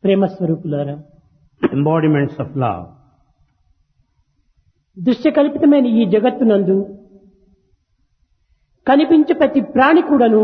ప్రేమ స్వరూపులారా embodiments of love. దృశ్యకల్పితమైన ఈ జగత్తునందు కనిపించే ప్రతి ప్రాణి కూడాను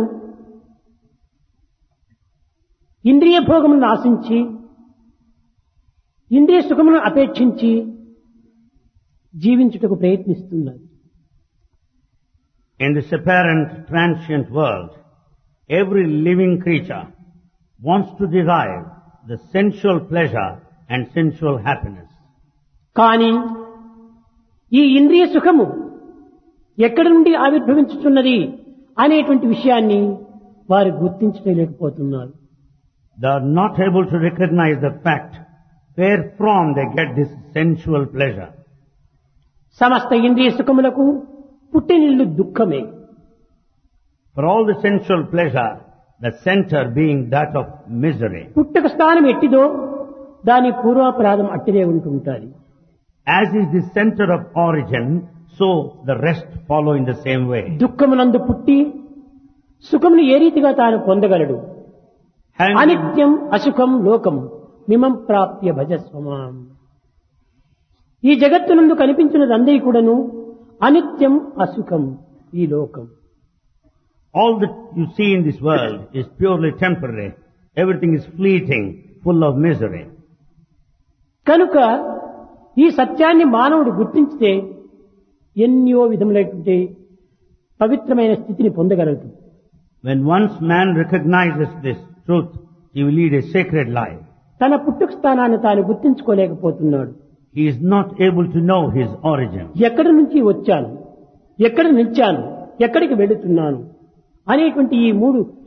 ఇంద్రియ భోగములను ఆశించి ఇంద్రియ సుఖమును అపేక్షించి జీవించుటకు ప్రయత్నిస్తున్నారు In this apparent transient world, every living creature wants to derive the sensual pleasure and sensual happiness. కానీ ఈ ఇంద్రియ సుఖము ఎక్కడి నుండి ఆవిర్భవించుతున్నది అనేటువంటి విషయాన్ని వారు గుర్తించలేకపోతున్నారు They are not able to recognize the fact where from they get this sensual pleasure. సమస్త ఇంద్రియ సుఖములకు పుట్టినిల్లు దుఃఖమే For all the sensual pleasure, the center being that of misery. పుట్టుక స్థానం ఎట్టిదో దాని పూర్వాపరాధం అట్టిదే ఉంటుంటారు As is the center of origin, so the rest follow in the same way. దుఃఖమునందు పుట్టి సుఖమును ఏ రీతిగా తాను పొందగలడు Having అనిత్యం అసుఖం లోకం మిమం ప్రాప్య భజస్వమాం ఈ జగత్తునందు కనిపించినది అందరి కూడాను అనిత్యం అసుఖం ఈ లోకం all that you see in this world is purely temporary. Everything is fleeting, full of misery. కనుక ఈ సత్యాన్ని మానవుడు గుర్తించితే ఎన్నో విధములైనటువంటి పవిత్రమైన స్థితిని పొందగలదు When once man recognizes this truth, he will lead a sacred life. తన పుట్టుక స్థానాన్ని తాను గుర్తించుకోలేకపోతున్నాడు He is not able to know his origin. ఎక్కడి నుంచి వచ్చాను ఎక్కడ నిలిచాను ఎక్కడికి వెళుతున్నాను అనేటువంటి ఈ మూడు